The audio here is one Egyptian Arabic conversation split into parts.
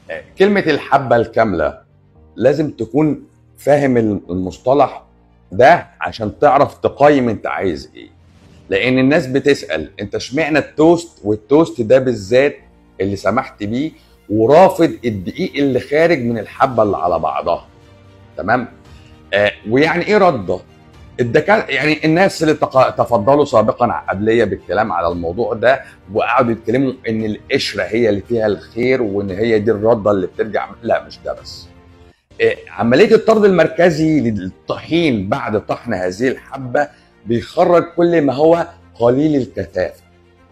كلمه الحبه الكامله لازم تكون فاهم المصطلح ده عشان تعرف تقيم انت عايز ايه لان الناس بتسال انت اشمعنى التوست والتوست ده بالذات اللي سمحت بيه ورافض الدقيق اللي خارج من الحبه اللي على بعضها تمام آه ويعني ايه رده الدكاتره يعني الناس اللي تق- تفضلوا سابقا قبليه بالكلام على الموضوع ده وقعدوا يتكلموا ان القشره هي اللي فيها الخير وان هي دي الرده اللي بترجع لا مش ده بس آه، عمليه الطرد المركزي للطحين بعد طحن هذه الحبه بيخرج كل ما هو قليل الكثافه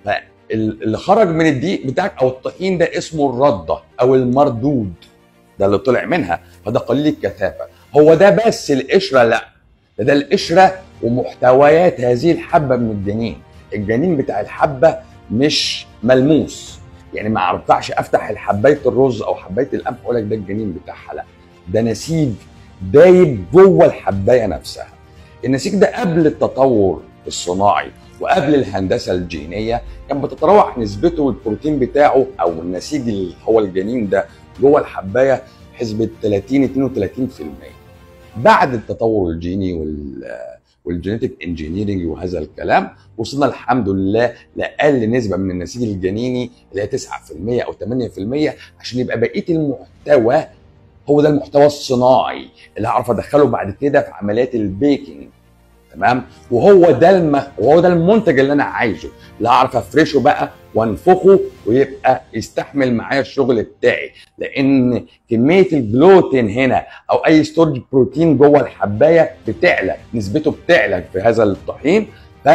فاللي خرج من الدقيق بتاعك او الطحين ده اسمه الرده او المردود ده اللي طلع منها فده قليل الكثافه هو ده بس القشره لا ده, ده القشره ومحتويات هذه الحبه من الجنين الجنين بتاع الحبه مش ملموس يعني ما ينفعش افتح الحبايه الرز او حبايه القمح اقول لك ده الجنين بتاعها لا ده نسيج دايب جوه الحبايه نفسها النسيج ده قبل التطور الصناعي وقبل الهندسه الجينيه كان بتتراوح نسبته والبروتين بتاعه او النسيج اللي هو الجنين ده جوه الحبايه حسبه 30 32% بعد التطور الجيني وال والجينيتك انجينيرنج وهذا الكلام وصلنا الحمد لله لاقل نسبه من النسيج الجنيني اللي هي 9% او 8% عشان يبقى بقيه المحتوى هو ده المحتوى الصناعي اللي هعرف ادخله بعد كده في عمليات البيكنج تمام وهو ده الم... وهو ده المنتج اللي انا عايزه اللي هعرف افرشه بقى وانفخه ويبقى يستحمل معايا الشغل بتاعي لان كميه الجلوتين هنا او اي ستورج بروتين جوه الحبايه بتعلى نسبته بتعلى في هذا الطحين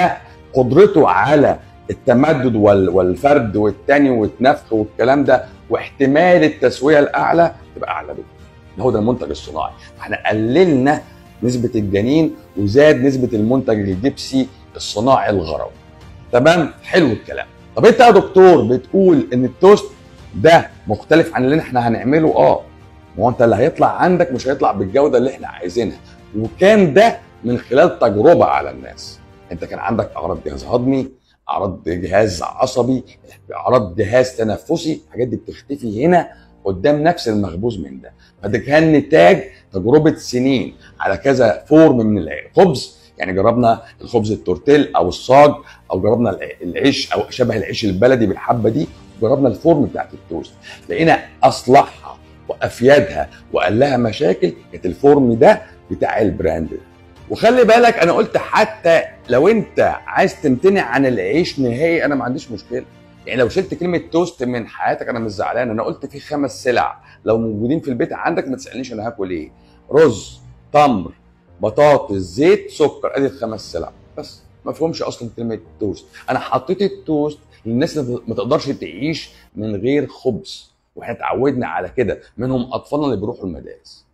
فقدرته على التمدد وال... والفرد والتاني والنفخ والكلام ده واحتمال التسويه الاعلى تبقى اعلى بكتير هو ده المنتج الصناعي فاحنا قللنا نسبة الجنين وزاد نسبة المنتج الجبسي الصناعي الغروي تمام حلو الكلام طب انت يا دكتور بتقول ان التوست ده مختلف عن اللي احنا هنعمله اه ما هو انت اللي هيطلع عندك مش هيطلع بالجودة اللي احنا عايزينها وكان ده من خلال تجربة على الناس انت كان عندك اعراض جهاز هضمي اعراض جهاز عصبي اعراض جهاز تنفسي الحاجات دي بتختفي هنا قدام نفس المخبوز من ده فده كان نتاج تجربه سنين على كذا فورم من الخبز يعني جربنا الخبز التورتيل او الصاج او جربنا العيش او شبه العيش البلدي بالحبه دي جربنا الفورم بتاعت التوست لقينا اصلحها وافيدها وقال لها مشاكل كانت الفورم ده بتاع البراند ده وخلي بالك انا قلت حتى لو انت عايز تمتنع عن العيش نهائي انا ما عنديش مشكله يعني لو شلت كلمه توست من حياتك انا مش زعلان انا قلت في خمس سلع لو موجودين في البيت عندك ما تسالنيش انا هاكل ايه رز تمر بطاطس زيت سكر ادي الخمس سلع بس ما فيهمش اصلا كلمه توست انا حطيت التوست للناس اللي ما تقدرش تعيش من غير خبز واحنا اتعودنا على كده منهم اطفالنا اللي بيروحوا المدارس